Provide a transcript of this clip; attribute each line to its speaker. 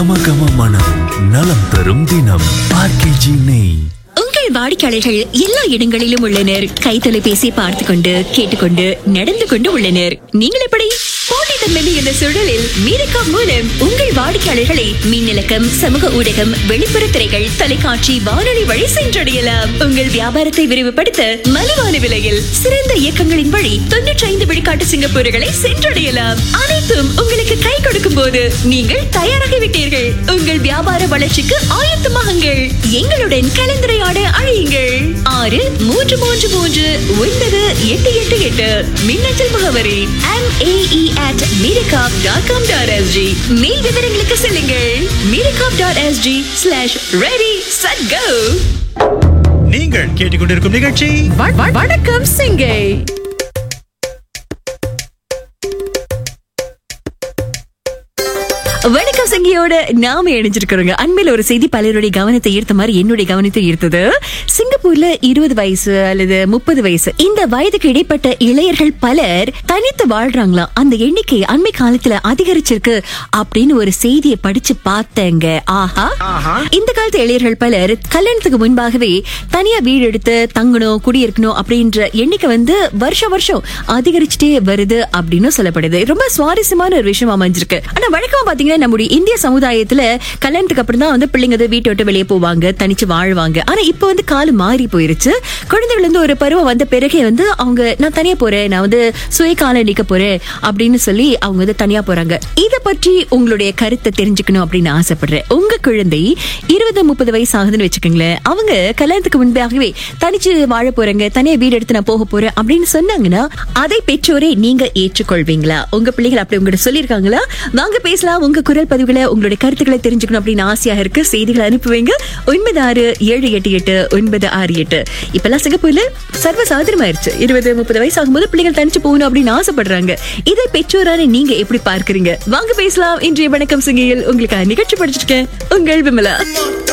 Speaker 1: கம கம மனம் நலம் தரும் தினம் ஆர்கேஜி நெய்
Speaker 2: உங்கள் வாடிக்கையாளர்கள் எல்லா இடங்களிலும் உள்ளனர் கை தொலைபேசி பார்த்து கொண்டு கேட்டுக்கொண்டு நடந்து கொண்டு உள்ளனர் நீங்கள் எப்படி போட்டித்தன்மை இந்த சூழலில் மீரக்கா மூலம் உங்கள் வாடிக்கையாளர்களை மின்னலக்கம் சமூக ஊடகம் வெளிப்புற திரைகள் தொலைக்காட்சி வானொலி வழி சென்றடையலாம் உங்கள் வியாபாரத்தை விரிவுபடுத்த மலிவான விலையில் சிறந்த இயக்கங்களின் வழி தொன்னூற்றி ஐந்து விழுக்காட்டு சிங்கப்பூர்களை சென்றடையலாம் அனைத்தும் உங்களுக்கு கை கொடுக்கும் போது நீங்கள் தயாராகிவிட்டீர்கள் உங்கள் வியாபார வளர்ச்சிக்கு ஆயத்தமாகுங்கள் எங்களுடன் கலந்துரையாட அழையுங்கள் ஆறு மூன்று மூன்று மூன்று ஒன்பது எட்டு எட்டு எட்டு மின்னஞ்சல் முகவரி எம் ஏஇ அட் மீரகாப் டாட் காம் டாட் எஸ்ஜி மேல் விவரங்களுக்கு செல்லுங்கள் மீரகாப் dot SG slash ready set go
Speaker 3: நீங்கள் கேட்டுக்கொண்டிருக்கும் நிகழ்ச்சி
Speaker 2: வணக்கம் சிங்கை வணக்கம் சங்கியோட நாம இணைஞ்சிருக்கிறோங்க அண்மையில ஒரு செய்தி பலருடைய கவனத்தை ஈர்த்த மாதிரி என்னுடைய கவனத்தை ஈர்த்தது சிங்கப்பூர்ல இருபது வயசு அல்லது முப்பது வயசு இந்த வயதுக்கு இடைப்பட்ட இளையர்கள் பலர் தனித்து வாழ்றாங்களாம் அந்த எண்ணிக்கை அண்மை காலத்துல அதிகரிச்சிருக்கு அப்படின்னு ஒரு செய்தியை படிச்சு பார்த்தேங்க ஆஹா இந்த காலத்து இளையர்கள் பலர் கல்யாணத்துக்கு முன்பாகவே தனியா வீடு எடுத்து தங்கணும் குடியிருக்கணும் அப்படின்ற எண்ணிக்கை வந்து வருஷம் வருஷம் அதிகரிச்சுட்டே வருது அப்படின்னு சொல்லப்படுது ரொம்ப சுவாரஸ்யமான ஒரு விஷயம் அமைஞ்சிருக்கு ஆனா வழக்கமா பாத்தீங்கன்னா நம்முடைய இந்திய சமுதாயத்துல கல்யாணத்துக்கு அப்புறம் தான் வந்து பிள்ளைங்க வந்து வீட்டை விட்டு வெளியே போவாங்க தனிச்சு வாழ்வாங்க ஆனா இப்ப வந்து காலம் மாறி போயிருச்சு குழந்தைகள் வந்து ஒரு பருவம் வந்த பிறகே வந்து அவங்க நான் தனியா போறேன் நான் வந்து சுய காலம் நிக்க போறேன் அப்படின்னு சொல்லி அவங்க வந்து தனியா போறாங்க இத பற்றி உங்களுடைய கருத்தை தெரிஞ்சுக்கணும் அப்படின்னு ஆசைப்படுறேன் உங்க குழந்தை இருபது முப்பது வயசு ஆகுதுன்னு வச்சுக்கோங்களேன் அவங்க கல்யாணத்துக்கு முன்பாகவே தனிச்சு வாழ போறாங்க தனியா வீடு எடுத்து நான் போக போறேன் அப்படின்னு சொன்னாங்கன்னா அதை பெற்றோரை நீங்க ஏற்றுக்கொள்வீங்களா உங்க பிள்ளைகள் அப்படி உங்ககிட்ட சொல்லியிருக்காங்களா வாங்க பேசலாம் உங்க குரல் பதிவுகளை உங்களுடைய கருத்துக்களை தெரிஞ்சுக்கணும் அப்படின்னு ஆசையா இருக்கு செய்திகளை அனுப்புவீங்க ஒன்பது ஆறு ஏழு எட்டு எட்டு ஒன்பது ஆறு எட்டு இப்பெல்லாம் சிங்கப்பூர்ல சர்வ சாதாரணமாயிருச்சு இருபது முப்பது வயசு ஆகும்போது பிள்ளைகள் தனிச்சு போகணும் அப்படின்னு ஆசைப்படுறாங்க இதை பெற்றோரான நீங்க எப்படி பார்க்கறீங்க வாங்க பேசலாம் இன்றைய வணக்கம் சிங்கையில் உங்களுக்கு நிகழ்ச்சி படிச்சிருக்கேன் உங்கள் விமலா